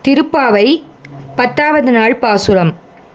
திருப்பாவை பத்தாவது நாள் பாசுரம்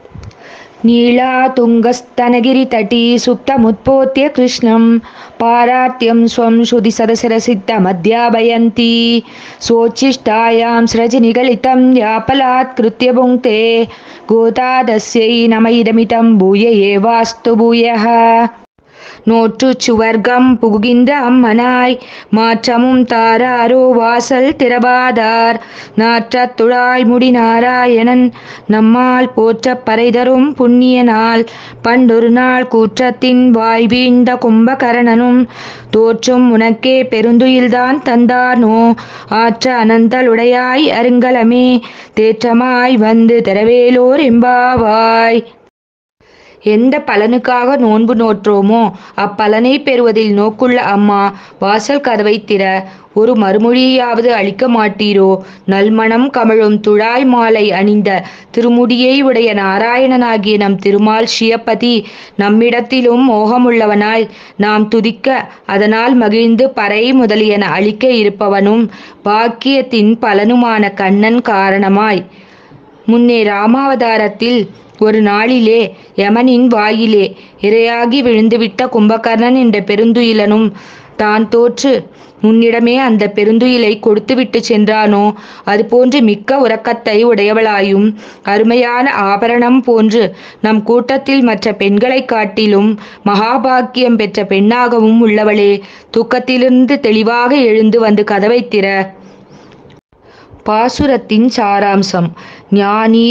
நீளா துங்கஸ்தனகிரி தட்டி சுப்தமுத்போத்திய கிருஷ்ணம் பாராத்யம் ஸ்வம் ஸ்ருதி சதசிரசித்த மத்யாபயந்தி சோச்சிஷ்டாயாம் ஸ்ரஜினிகலிதம் யாபலாத் கிருத்திய புங்க்தே கோதாதஸ்யை நம இதமிதம் பூய ஏவாஸ்து பூயः நோற்றுச் சுவர்க்கம் புகுகின்ற அம்மனாய் மாற்றமும் தாராரோ வாசல் திறவாதார் நாற்றத் துழாய் முடி நாராயணன் நம்மால் போற்றப் பறைதரும் புண்ணிய நாள் பண்டொரு நாள் கூற்றத்தின் வாய் வீழ்ந்த கும்பகரணனும் தோற்றும் உனக்கே பெருந்துயில்தான் தந்தானோ ஆற்ற அனந்தலுடையாய் அருங்கலமே தேற்றமாய் வந்து திரவேலோர் எம்பாவாய் எந்த பலனுக்காக நோன்பு நோற்றோமோ அப்பலனை பெறுவதில் நோக்குள்ள அம்மா வாசல் கதவை திற ஒரு மறுமொழியாவது அளிக்க மாட்டீரோ நல்மணம் கமழும் துழாய் மாலை அணிந்த திருமுடியை உடைய நாராயணனாகிய நம் திருமால் சியப்பதி நம்மிடத்திலும் மோகமுள்ளவனாய் நாம் துதிக்க அதனால் மகிழ்ந்து பறை முதலியன அளிக்க இருப்பவனும் பாக்கியத்தின் பலனுமான கண்ணன் காரணமாய் முன்னே ராமாவதாரத்தில் ஒரு நாளிலே யமனின் வாயிலே இரையாகி விழுந்துவிட்ட கும்பகர்ணன் என்ற பெருந்துயிலனும் தான் தோற்று உன்னிடமே அந்த பெருந்துயிலை கொடுத்துவிட்டு சென்றானோ அதுபோன்று மிக்க உறக்கத்தை உடையவளாயும் அருமையான ஆபரணம் போன்று நம் கூட்டத்தில் மற்ற பெண்களைக் காட்டிலும் மகாபாக்கியம் பெற்ற பெண்ணாகவும் உள்ளவளே தூக்கத்திலிருந்து தெளிவாக எழுந்து வந்து கதவை திற பாசுரத்தின் சாராம்சம் ஞானி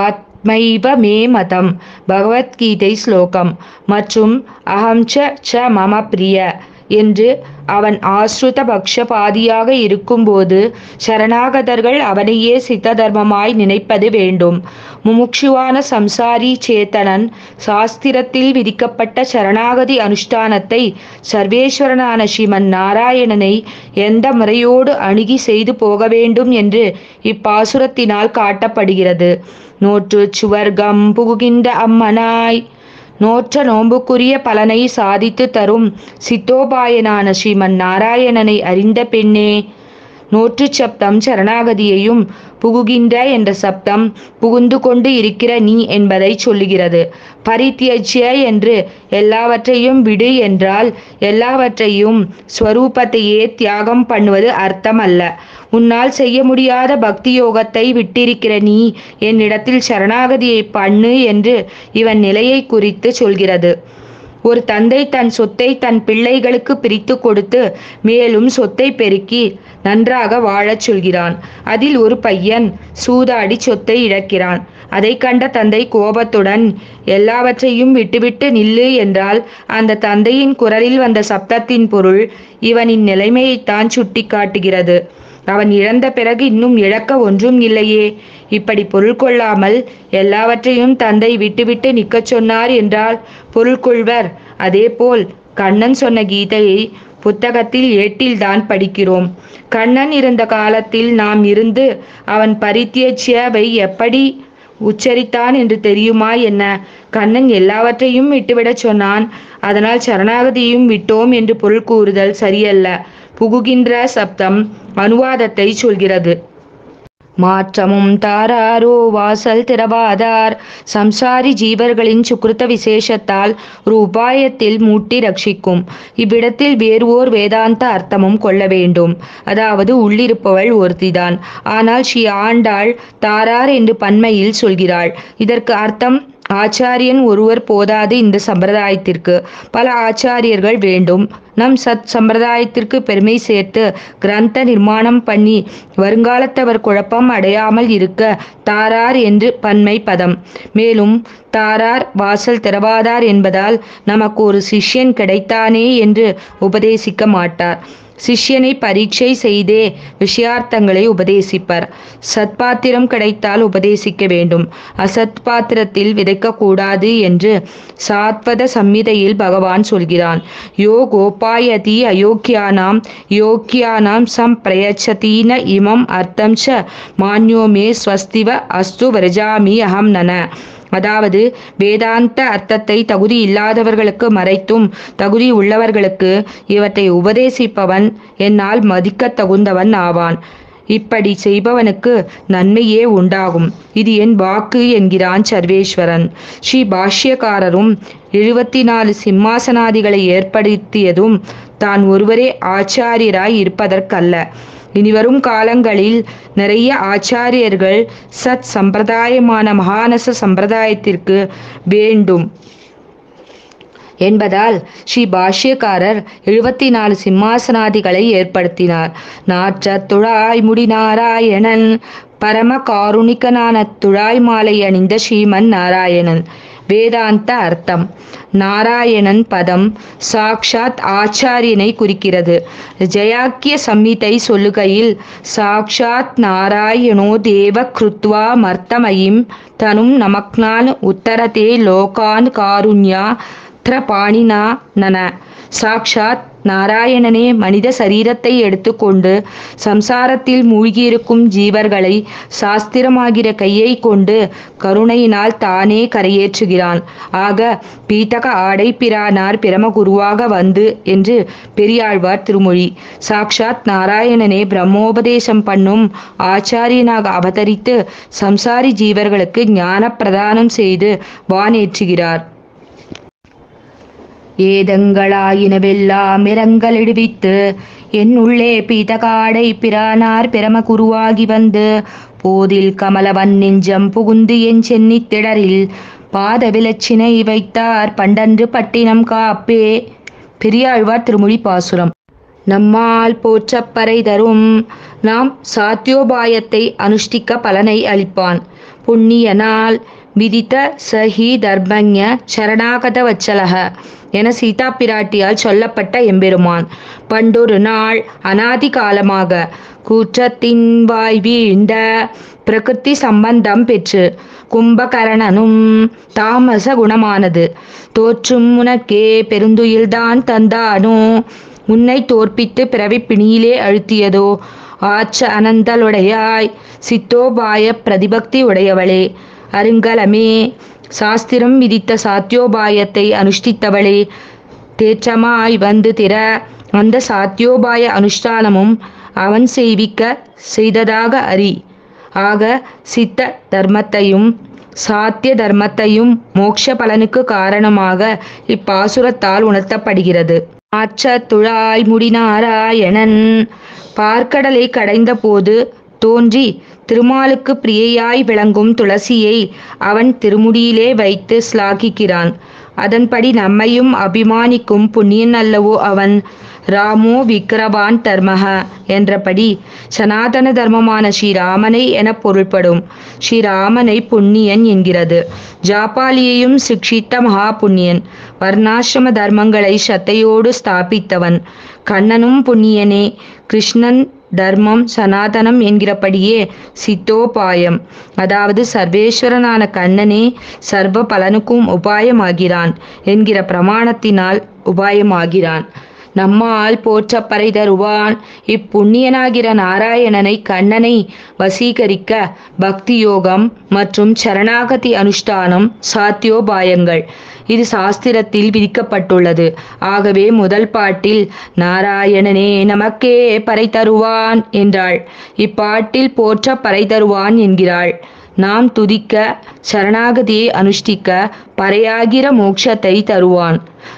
மைவ மே மதம் பகவத்கீதை ஸ்லோகம் மற்றும் அகம் ச ச மம பிரிய என்று அவன் ஆஸ்ருத பக்ஷபாதியாக இருக்கும்போது சரணாகதர்கள் அவனையே சித்த தர்மமாய் நினைப்பது வேண்டும் முமுட்சுவான சம்சாரி சேத்தனன் சாஸ்திரத்தில் விதிக்கப்பட்ட சரணாகதி அனுஷ்டானத்தை சர்வேஸ்வரனான ஸ்ரீமன் நாராயணனை எந்த முறையோடு அணுகி செய்து போக வேண்டும் என்று இப்பாசுரத்தினால் காட்டப்படுகிறது நோற்று சுவர்க்கம் புகுகின்ற அம்மனாய் நோற்ற நோம்புக்குரிய பலனை சாதித்து தரும் சித்தோபாயனான ஸ்ரீமன் நாராயணனை அறிந்த பெண்ணே நோற்று சப்தம் சரணாகதியையும் புகுகின்ற என்ற சப்தம் புகுந்து கொண்டு இருக்கிற நீ என்பதை சொல்லுகிறது பரித்தியஜ்ய என்று எல்லாவற்றையும் விடு என்றால் எல்லாவற்றையும் ஸ்வரூபத்தையே தியாகம் பண்ணுவது அர்த்தம் அல்ல உன்னால் செய்ய முடியாத பக்தி யோகத்தை விட்டிருக்கிற நீ என்னிடத்தில் சரணாகதியை பண்ணு என்று இவன் நிலையை குறித்து சொல்கிறது ஒரு தந்தை தன் சொத்தை தன் பிள்ளைகளுக்கு பிரித்து கொடுத்து மேலும் சொத்தை பெருக்கி நன்றாக வாழச் சொல்கிறான் அதில் ஒரு பையன் சூதாடி சொத்தை இழக்கிறான் அதை கண்ட தந்தை கோபத்துடன் எல்லாவற்றையும் விட்டுவிட்டு நில்லு என்றால் அந்த தந்தையின் குரலில் வந்த சப்தத்தின் பொருள் இவனின் நிலைமையைத்தான் சுட்டி காட்டுகிறது அவன் இழந்த பிறகு இன்னும் இழக்க ஒன்றும் இல்லையே இப்படி பொருள் கொள்ளாமல் எல்லாவற்றையும் தந்தை விட்டுவிட்டு நிற்கச் சொன்னார் என்றால் பொருள் கொள்வர் அதேபோல் கண்ணன் சொன்ன கீதையை புத்தகத்தில் ஏட்டில்தான் படிக்கிறோம் கண்ணன் இருந்த காலத்தில் நாம் இருந்து அவன் பரித்தியச்சியாவை எப்படி உச்சரித்தான் என்று தெரியுமா என்ன கண்ணன் எல்லாவற்றையும் விட்டுவிடச் சொன்னான் அதனால் சரணாகதியும் விட்டோம் என்று பொருள் கூறுதல் சரியல்ல புகுகின்ற சப்தம் அனுவாதத்தை சொல்கிறது மாற்றமும் தாராரோ வாசல் திறவாதார் சம்சாரி ஜீவர்களின் சுக்கிருத்த விசேஷத்தால் ஒரு உபாயத்தில் மூட்டி ரட்சிக்கும் இவ்விடத்தில் வேறு ஓர் வேதாந்த அர்த்தமும் கொள்ள வேண்டும் அதாவது உள்ளிருப்பவள் ஒருத்திதான் ஆனால் ஸ்ரீ ஆண்டாள் தாரார் என்று பன்மையில் சொல்கிறாள் இதற்கு அர்த்தம் ஆச்சாரியன் ஒருவர் போதாது இந்த சம்பிரதாயத்திற்கு பல ஆச்சாரியர்கள் வேண்டும் நம் சத் சம்பிரதாயத்திற்கு பெருமை சேர்த்து கிரந்த நிர்மாணம் பண்ணி வருங்காலத்தவர் குழப்பம் அடையாமல் இருக்க தாரார் என்று பன்மை பதம் மேலும் தாரார் வாசல் திறவாதார் என்பதால் நமக்கு ஒரு சிஷ்யன் கிடைத்தானே என்று உபதேசிக்க மாட்டார் சிஷ்யனை பரீட்சை செய்தே விஷயார்த்தங்களை உபதேசிப்பர் சத்பாத்திரம் கிடைத்தால் உபதேசிக்க வேண்டும் அசத் பாத்திரத்தில் விதைக்கக்கூடாது என்று சாத்வத சம்மிதையில் பகவான் சொல்கிறான் யோ கோபாயதி அயோக்கியானாம் யோக்கியானாம் சம் பிரயச்சதீன இமம் அர்த்தம் ச மான்யோ மே ஸ்வஸ்திவ அஸ்து விரஜாமி அகம் நன அதாவது வேதாந்த அர்த்தத்தை தகுதி இல்லாதவர்களுக்கு மறைத்தும் தகுதி உள்ளவர்களுக்கு இவற்றை உபதேசிப்பவன் என்னால் மதிக்கத் தகுந்தவன் ஆவான் இப்படி செய்பவனுக்கு நன்மையே உண்டாகும் இது என் வாக்கு என்கிறான் சர்வேஸ்வரன் ஸ்ரீ பாஷ்யக்காரரும் எழுபத்தி நாலு சிம்மாசனாதிகளை ஏற்படுத்தியதும் தான் ஒருவரே ஆச்சாரியராய் இருப்பதற்கல்ல இனிவரும் காலங்களில் நிறைய ஆச்சாரியர்கள் சத் சம்பிரதாயமான மகானச சம்பிரதாயத்திற்கு வேண்டும் என்பதால் ஸ்ரீ பாஷ்யக்காரர் எழுபத்தி நாலு சிம்மாசனாதிகளை ஏற்படுத்தினார் நாற்ற துழாய் முடி நாராயணன் பரம காருணிகனான துழாய் மாலை அணிந்த ஸ்ரீமன் நாராயணன் வேதாந்த அர்த்தம் நாராயணன் பதம் சாக்ஷாத் ஆச்சாரியனை குறிக்கிறது ஜயாக்கிய சம்ஹிதை சொல்லுகையில் சாக்ஷாத் நாராயணோ தேவ கிருத்வா மர்த்தமயிம் தனும் நமக்னான் உத்தரதே லோகான் காருண்யா பாணினா நன சாக்ஷாத் நாராயணனே மனித சரீரத்தை எடுத்துக்கொண்டு சம்சாரத்தில் மூழ்கியிருக்கும் ஜீவர்களை சாஸ்திரமாகிற கையை கொண்டு கருணையினால் தானே கரையேற்றுகிறான் ஆக பீத்தக ஆடை பிரானார் பிரமகுருவாக வந்து என்று பெரியாழ்வார் திருமொழி சாக்ஷாத் நாராயணனே பிரம்மோபதேசம் பண்ணும் ஆச்சாரியனாக அவதரித்து சம்சாரி ஜீவர்களுக்கு ஞான பிரதானம் செய்து வானேற்றுகிறார் ஏதங்களாயினவெல்லாம் இரங்கலிடுவித்து என் உள்ளே பீதகாடை பிரானார் பிரமகுருவாகி வந்து போதில் கமலவன் நெஞ்சம் புகுந்து என் சென்னித் திடரில் பாத விலச்சினை வைத்தார் பண்டன்று பட்டினம் காப்பே பெரியாழ்வார் திருமொழி பாசுரம் நம்மால் போற்றப்பறை தரும் நாம் சாத்தியோபாயத்தை அனுஷ்டிக்க பலனை அளிப்பான் புண்ணியனால் விதித்த சஹி தர்மஞ சரணாகத வச்சலக என சீதா பிராட்டியால் சொல்லப்பட்ட எம்பெருமான் பண்டொரு நாள் அனாதி காலமாக கூற்றத்தின் வாய் வீழ்ந்த பிரகிருதி சம்பந்தம் பெற்று கும்பகரணனும் தாமச குணமானது தோற்றும் உனக்கே பெருந்துயில்தான் தந்தானோ உன்னை தோற்பித்து பிறவி பிணியிலே அழுத்தியதோ ஆச்ச அனந்தலுடையாய் சித்தோபாய பிரதிபக்தி உடையவளே அருங்கலமே சாஸ்திரம் விதித்த சாத்தியோபாயத்தை அனுஷ்டித்தவளே தேற்றமாய் வந்து திற அந்த சாத்தியோபாய அனுஷ்டானமும் அவன் செய்விக்க செய்ததாக அறி ஆக சித்த தர்மத்தையும் சாத்திய தர்மத்தையும் மோட்ச பலனுக்கு காரணமாக இப்பாசுரத்தால் உணர்த்தப்படுகிறது ஆச்ச துழாய் முடிநாராயணன் பார்க்கடலை கடைந்த போது தோன்றி திருமாலுக்கு பிரியையாய் விளங்கும் துளசியை அவன் திருமுடியிலே வைத்து ஸ்லாகிக்கிறான் அதன்படி நம்மையும் அபிமானிக்கும் புண்ணியன் அல்லவோ அவன் ராமோ விக்கிரவான் தர்மக என்றபடி சனாதன தர்மமான ஸ்ரீராமனை என பொருள்படும் ஸ்ரீராமனை புண்ணியன் என்கிறது ஜாபாலியையும் சிக்ஷித்த மகா புண்ணியன் வர்ணாசிரம தர்மங்களை சத்தையோடு ஸ்தாபித்தவன் கண்ணனும் புண்ணியனே கிருஷ்ணன் தர்மம் சனாதனம் என்கிறபடியே சித்தோபாயம் அதாவது சர்வேஸ்வரனான கண்ணனே சர்வ பலனுக்கும் உபாயமாகிறான் என்கிற பிரமாணத்தினால் உபாயமாகிறான் நம்மால் போற்றப்பறை தருவான் இப்புண்ணியனாகிற நாராயணனை கண்ணனை வசீகரிக்க பக்தி யோகம் மற்றும் சரணாகதி அனுஷ்டானம் சாத்தியோபாயங்கள் இது சாஸ்திரத்தில் விதிக்கப்பட்டுள்ளது ஆகவே முதல் பாட்டில் நாராயணனே நமக்கே பறை தருவான் என்றாள் இப்பாட்டில் போற்ற பறை தருவான் என்கிறாள் நாம் துதிக்க சரணாகதியை அனுஷ்டிக்க பறையாகிற மோட்சத்தை தருவான்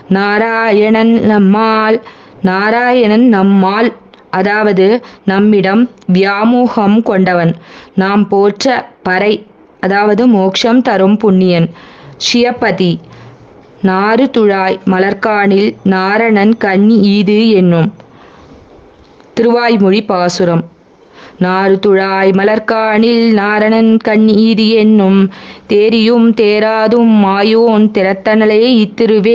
நாராயணன் நம்மால் நாராயணன் நம்மால் அதாவது நம்மிடம் வியாமோகம் கொண்டவன் நாம் போற்ற பறை அதாவது மோட்சம் தரும் புண்ணியன் ஷியபதி நாறு துழாய் மலர்காணில் நாரணன் கண்ணி ஈது என்னும் திருவாய்மொழி பாசுரம் நாறு துழாய் மலர்காணில் நாரணன் கண்ணீரி என்னும் தேரியும் தேராதும் மாயோன் திறத்தனலே இத்திருவே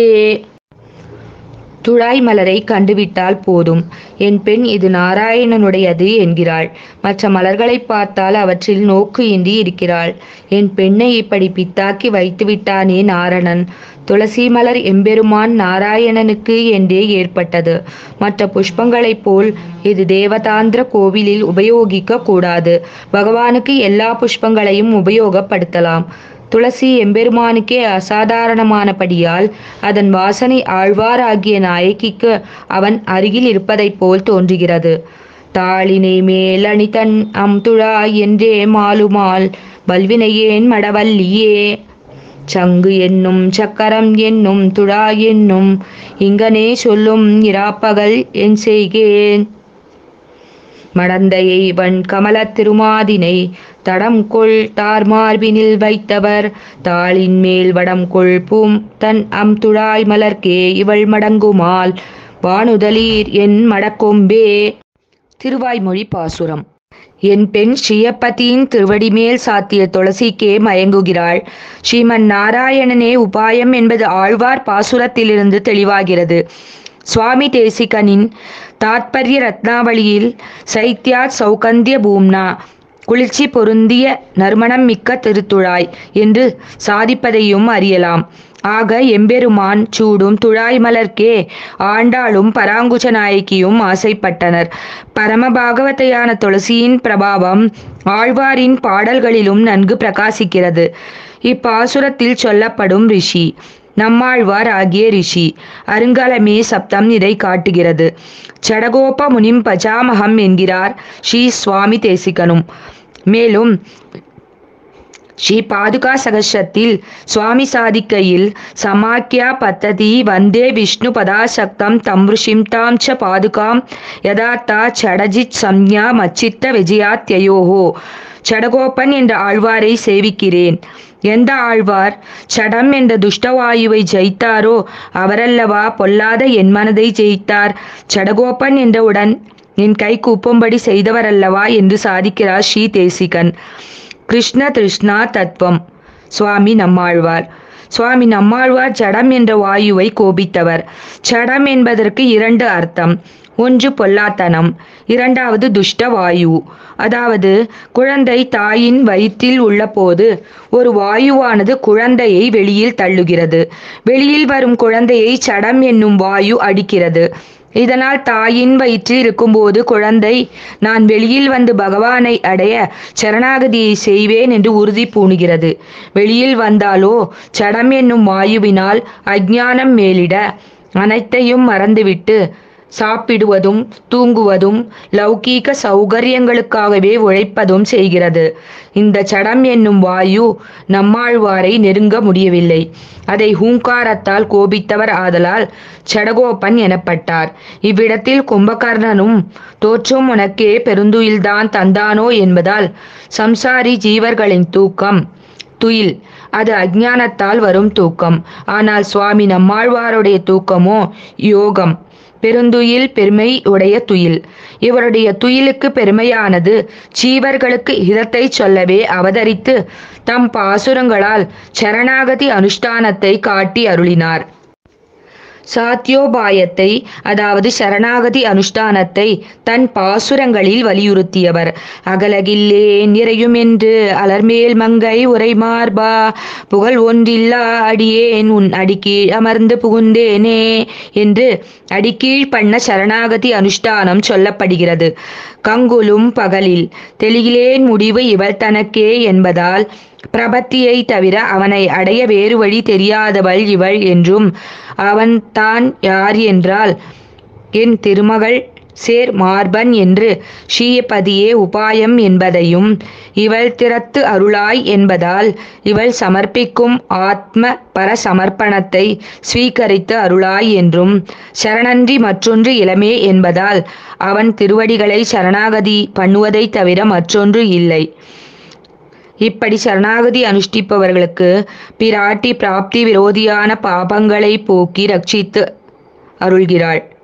துழாய் மலரை கண்டுவிட்டால் போதும் என் பெண் இது நாராயணனுடையது என்கிறாள் மற்ற மலர்களை பார்த்தால் அவற்றில் நோக்கு இன்றி இருக்கிறாள் என் பெண்ணை இப்படி பித்தாக்கி வைத்துவிட்டானே நாரணன் துளசி மலர் எம்பெருமான் நாராயணனுக்கு என்றே ஏற்பட்டது மற்ற புஷ்பங்களைப் போல் இது தேவதாந்திர கோவிலில் உபயோகிக்க கூடாது பகவானுக்கு எல்லா புஷ்பங்களையும் உபயோகப்படுத்தலாம் துளசி எம்பெருமானுக்கே அசாதாரணமானபடியால் அதன் வாசனை ஆழ்வார் ஆகிய நாயகிக்கு அவன் அருகில் இருப்பதைப் போல் தோன்றுகிறது தாளினை மேல் அணிதன் அம்துழாய் என்றே மாலுமால் வல்வினையேன் மடவல்லியே சங்கு என்னும் சக்கரம் என்னும் துழா என்னும் இங்கனே சொல்லும் இராப்பகல் என் செய்கேன் மடந்தையை வன் கமலத் திருமாதினை தடம் கொள் தார்மார்பினில் வைத்தவர் தாளின் மேல் வடம் கொள் பூம் தன் அம் துழாய் மலர்க்கே இவள் மடங்குமால் வானுதலீர் என் மடக்கொம்பே திருவாய்மொழி பாசுரம் என் பெண் ஸ்ரீயப்பதியின் திருவடிமேல் சாத்திய துளசிக்கே மயங்குகிறாள் ஸ்ரீமன் நாராயணனே உபாயம் என்பது ஆழ்வார் பாசுரத்திலிருந்து தெளிவாகிறது சுவாமி தேசிகனின் தாத்பரிய ரத்னாவளியில் சைத்யா சௌகந்திய பூம்னா குளிர்ச்சி பொருந்திய நறுமணம் மிக்க திருத்துழாய் என்று சாதிப்பதையும் அறியலாம் ஆக எம்பெருமான் சூடும் துழாய் மலர்க்கே ஆண்டாளும் பராங்குச்ச நாயகியும் ஆசைப்பட்டனர் பரமபாகவதையான துளசியின் பிரபாவம் ஆழ்வாரின் பாடல்களிலும் நன்கு பிரகாசிக்கிறது இப்பாசுரத்தில் சொல்லப்படும் ரிஷி நம்மாழ்வார் ஆகிய ரிஷி அருங்கலமே சப்தம் இதை காட்டுகிறது சடகோப முனிம் பஜாமகம் என்கிறார் ஸ்ரீ சுவாமி தேசிகனும் மேலும் ஸ்ரீ பாதுகா சகஸ்ரத்தில் சுவாமி சாதிக்கையில் சமாக்கியா பத்ததி வந்தே விஷ்ணு பதாசக்தம் தம்ருஷிம் தாம் ச பாதுகாம் யதாத்தா சடஜித் சம்யா மச்சித்த விஜயாத்யயோகோ சடகோப்பன் என்ற ஆழ்வாரை சேவிக்கிறேன் எந்த ஆழ்வார் சடம் என்ற துஷ்டவாயுவை ஜெயித்தாரோ அவரல்லவா பொல்லாத என் மனதை ஜெயித்தார் சடகோப்பன் என்றவுடன் என் கை கூப்பும்படி செய்தவரல்லவா என்று சாதிக்கிறார் ஸ்ரீ தேசிகன் கிருஷ்ண திருஷ்ணா தத்துவம் சுவாமி நம்மாழ்வார் சுவாமி நம்மாழ்வார் ஜடம் என்ற வாயுவை கோபித்தவர் ஜடம் என்பதற்கு இரண்டு அர்த்தம் ஒன்று பொல்லாத்தனம் இரண்டாவது துஷ்ட வாயு அதாவது குழந்தை தாயின் வயிற்றில் உள்ளபோது ஒரு வாயுவானது குழந்தையை வெளியில் தள்ளுகிறது வெளியில் வரும் குழந்தையை சடம் என்னும் வாயு அடிக்கிறது இதனால் தாயின் வயிற்றில் இருக்கும்போது குழந்தை நான் வெளியில் வந்து பகவானை அடைய சரணாகதியை செய்வேன் என்று உறுதி பூணுகிறது வெளியில் வந்தாலோ சடம் என்னும் வாயுவினால் அஜ்ஞானம் மேலிட அனைத்தையும் மறந்துவிட்டு சாப்பிடுவதும் தூங்குவதும் லௌகீக சௌகரியங்களுக்காகவே உழைப்பதும் செய்கிறது இந்த சடம் என்னும் வாயு நம்மாழ்வாரை நெருங்க முடியவில்லை அதை ஹூங்காரத்தால் கோபித்தவர் ஆதலால் சடகோபன் எனப்பட்டார் இவ்விடத்தில் கும்பகர்ணனும் தோற்றும் உனக்கே பெருந்துயில்தான் தந்தானோ என்பதால் சம்சாரி ஜீவர்களின் தூக்கம் துயில் அது அஜ்ஞானத்தால் வரும் தூக்கம் ஆனால் சுவாமி நம்மாழ்வாருடைய தூக்கமோ யோகம் பெருந்துயில் பெருமை உடைய துயில் இவருடைய துயிலுக்கு பெருமையானது ஜீவர்களுக்கு இதத்தை சொல்லவே அவதரித்து தம் பாசுரங்களால் சரணாகதி அனுஷ்டானத்தை காட்டி அருளினார் சாத்தியோபாயத்தை அதாவது சரணாகதி அனுஷ்டானத்தை தன் பாசுரங்களில் வலியுறுத்தியவர் அகலகில்லேன் நிறையும் என்று அலர்மேல் மங்கை உரை மார்பா புகழ் ஒன்றில்லா அடியேன் உன் அடிக்கீழ் அமர்ந்து புகுந்தேனே என்று அடிக்கீழ் பண்ண சரணாகதி அனுஷ்டானம் சொல்லப்படுகிறது கங்குலும் பகலில் தெளிகிலேன் முடிவு இவள் தனக்கே என்பதால் பிரபத்தியை தவிர அவனை அடைய வேறு வழி தெரியாதவள் இவள் என்றும் அவன் தான் யார் என்றால் என் திருமகள் சேர் மார்பன் என்று ஸ்ரீயபதியே உபாயம் என்பதையும் இவள் திறத்து அருளாய் என்பதால் இவள் சமர்ப்பிக்கும் ஆத்ம பரசமர்ப்பணத்தை ஸ்வீகரித்து அருளாய் என்றும் சரணன்றி மற்றொன்று இளமே என்பதால் அவன் திருவடிகளை சரணாகதி பண்ணுவதைத் தவிர மற்றொன்று இல்லை இப்படி சரணாகதி அனுஷ்டிப்பவர்களுக்கு பிராட்டி பிராப்தி விரோதியான பாபங்களை போக்கி ரட்சித்து அருள்கிறாள்